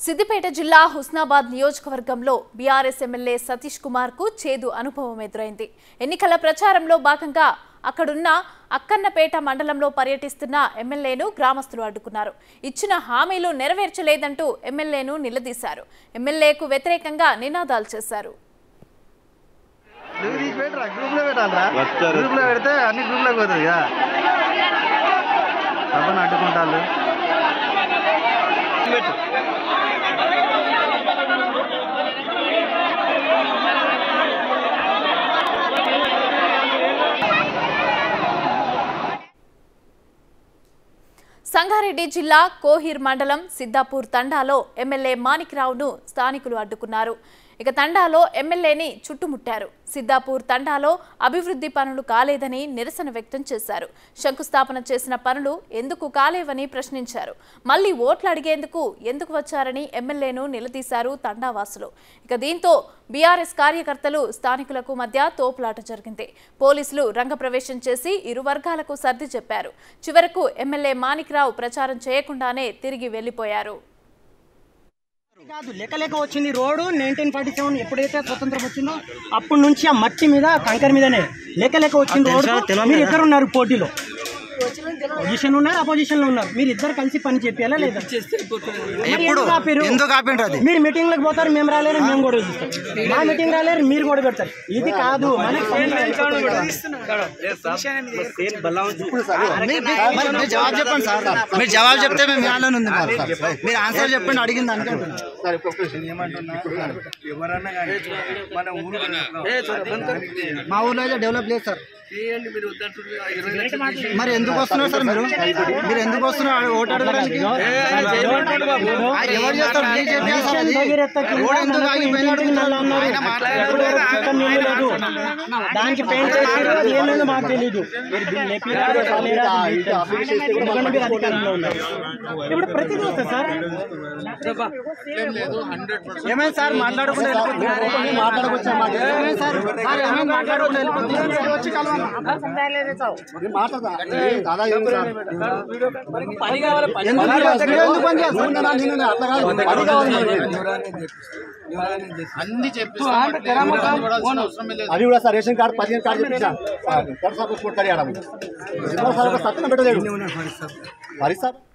సిద్దిపేట జిల్లా హుస్నాబాద్ నియోజకవర్గంలో BRS MLA Satish Kumar కు చేదు అనుభవం ఎదురైంది ఎన్నికల ప్రచారంలో భాగంగా అక్కడున్న అక్కన్నపేట మండలంలో పర్యటిస్తున్న ఎమ్మెల్యేను గ్రామస్తులు అడ్డుకున్నారు ఇచ్చిన హామీలు నెరవేర్చలేదంటూ ఎమ్మెల్యేను నిలదీశారు ఎమ్మెల్యేకు వ్యతిరేకంగా నినాదాలు చేశారు నువ్వు తీసి పెట్టరా గ్రూప్ లో పెట్టాలరా వచ్చారు. గ్రూప్ లో పెడితే అన్ని గ్రూప్ లోకి పోతుంది కదా సభను అడ్డుకుంటారు సంగారెడ్డి జిల్లా కోహిర్ మండలం సిద్దాపూర్ తండాలో ఎమ్మెల్యే మాణిక్రావును స్థానికులు అడ్డుకున్నారు ఇక తండాలో ఎమ్మెల్యేని చుట్టుముట్టారు సిద్దాపూర్ తండాలో అభివృద్ధి పనులు కాలేదని నిరసన వ్యక్తం చేశారు శంకుస్థాపన చేసిన పనులు ఎందుకు కాలేవని ప్రశ్నించారు మళ్ళీ ఓట్లు అడిగేందుకు ఎందుకు వచ్చారని ఎమ్మెల్యేను నిలదీశారు తండావాసులు ఇక దీంతో బీఆర్ఎస్ కార్యకర్తలు స్థానికులకు మధ్య తోపులాట జరిగింది పోలీసులు రంగప్రవేశం చేసి ఇరు వర్గాలకు సర్ది చెప్పారు చివరకు ఎమ్మెల్యే మాణిక్రావు ప్రచారం చేయకుండానే తిరిగి వెళ్లిపోయారు కాదు లెక్క లెక్క వచ్చింది రోడ్డు నైన్టీన్ ఫార్టీ సెవెన్ ఎప్పుడైతే స్వతంత్రం వచ్చిందో అప్పటి నుంచి ఆ మట్టి మీద కంకర మీదనే లెక్క లెక్క వచ్చింది రోడ్డు మీరు ఇద్దరు ఉన్నారు పోటీలో పొజిషన్ ఉన్నారు అపోజిషన్ లో ఉన్నారు మీరు ఇద్దరు కలిసి పని చెప్పాలా లేదా మరి ఎప్పుడు ఎందుకు ఆపారు? ఎందుకు ఆపిండ్రు అది మీరు మీటింగ్ లకు పోతారు మేము రాలేరు మేము కూడా చూస్తాం మా మీటింగ్ రాలేరు మీరు కూడా పెడతారు ఇది కాదు మనకి పని మీ- మీ- మరి మీరు జవాబు చెప్పండి సార్ మీరు జవాబు చెప్తే మేము న్యాయాలను ఉంది మాకు. మీరు ఆన్సర్ చెప్పండి అడిగింది దానికి మా ఊర్లో అయితే డెవలప్ లేదు సార్ మరి ఎందుకు వస్తున్నారు సార్ మీరు మీరు ఎందుకు వస్తున్నారు ఓటు అడగడానికి ఆ, ఎవరు చేస్తారు మీరు చెప్పారు సార్ అది. భగీరథకి రోడ్ ఎందుకు ఆగిపోయినాడు? ఇంటింటికి నల్లా అన్నారు. ఆయన మాట్లాడారు. ఎప్పుడు వరకు చికెన్ నీళ్ళు లేదు. దానికి పెయింట్ చేసారు అది ఏమైందో మాకు తెలియదు మీరు బిల్ లేపిరా, కాలేరా, అది మీకు తెలుసు. ఎందుకంటే మీరు అధికారంలో ఉన్నారు. ఇప్పుడు ప్రతిదీ వస్తుంది సార్ ఏమైంది సార్ మాట్లాడకుండా మాట్లాడకొచ్చా ఏమైంది సార్ సార్ ఏమైంది మాట్లాడకుండా వెళ్ళిపోతున్నారు? వచ్చి కలవండి. ఎందుకు మీరు ఎందుకు పని చేస్తారు? అది కూడా సార్ రేషన్ కార్డు పదిహేను కార్డు చెప్పించాను సార్ సపోర్ట్ కడియాడం సత్యం పెట్టలేదు హరి సార్